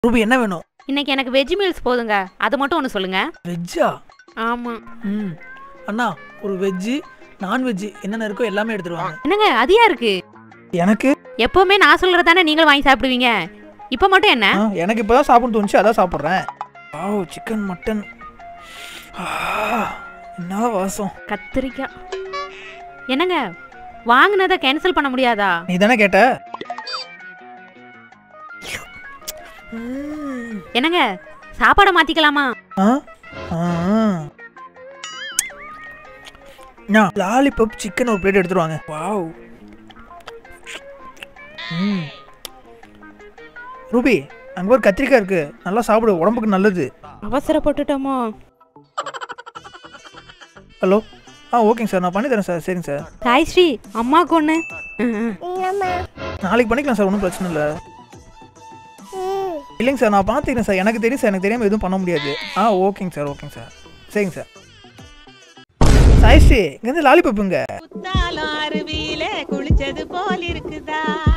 Ruby என்ன வேணும் இன்னைக்கு எனக்கு வெஜ் மீல்ஸ் போதுங்க அது மட்டும் ஒன்று சொல்லுங்க வெஜ்ஜா ஆமா ம் அண்ணா ஒரு வெஜ்ஜு நான்வெஜ்ஜு என்னென்ன இருக்கோ எல்லாமே எடுத்துருவாங்க என்னங்க அதியா இருக்கு எனக்கு எப்பவுமே நான் சொல்றது தானே நீங்களும் வாங்கி சாப்பிடுவீங்க இப்போ மட்டும் என்ன ஆ, எனக்கு இப்போ தான் சாப்பிடணும் தோணுச்சு அதான் சாப்பிட்றேன் ஆ சிக்கன் மட்டன் ஆ, என்ன வாசம் கத்திரிக்காய் என்னங்க வாங்கினதை கேன்சல் பண்ண முடியாதா நீ தானே கேட்ட ம், என்னங்க சாப்பாடை மாத்திக்கலாமா ஆ லாலிபப் சிக்கன் ஒரு பிளேட் எடுத்துருவாங்க வாவ் ம் ரூபி அங்கே ஒரு கத்திரிக்காய் இருக்கு நல்லா சாப்பிடு உடம்புக்கு நல்லது அவசரப்பட்டுட்டோமோ ஹலோ ஆ ஓகேங்க சார் நான் பண்ணி தரேன் சார் சரிங்க சார் தாய் ஸ்ரீ அம்மாவுக்கு ஒன்று நாளைக்கு பண்ணிக்கலாம் சார் ஒன்றும் பிரச்சனை இல்லை இல்லைங்க சார் நான் பார்த்துக்கிறேன் சார் எனக்கு தெரியும் சார் எனக்கு தெரியாமல் எதுவும் பண்ண முடியாது ஆ ஓகேங்க சார் ஓகேங்க சார் சரிங்க சார் சாய்ஸ்ரீ இங்கேருந்து லாலிபப்புங்க குத்தாலம் அருவியில குளிச்சது போல் இருக்குதா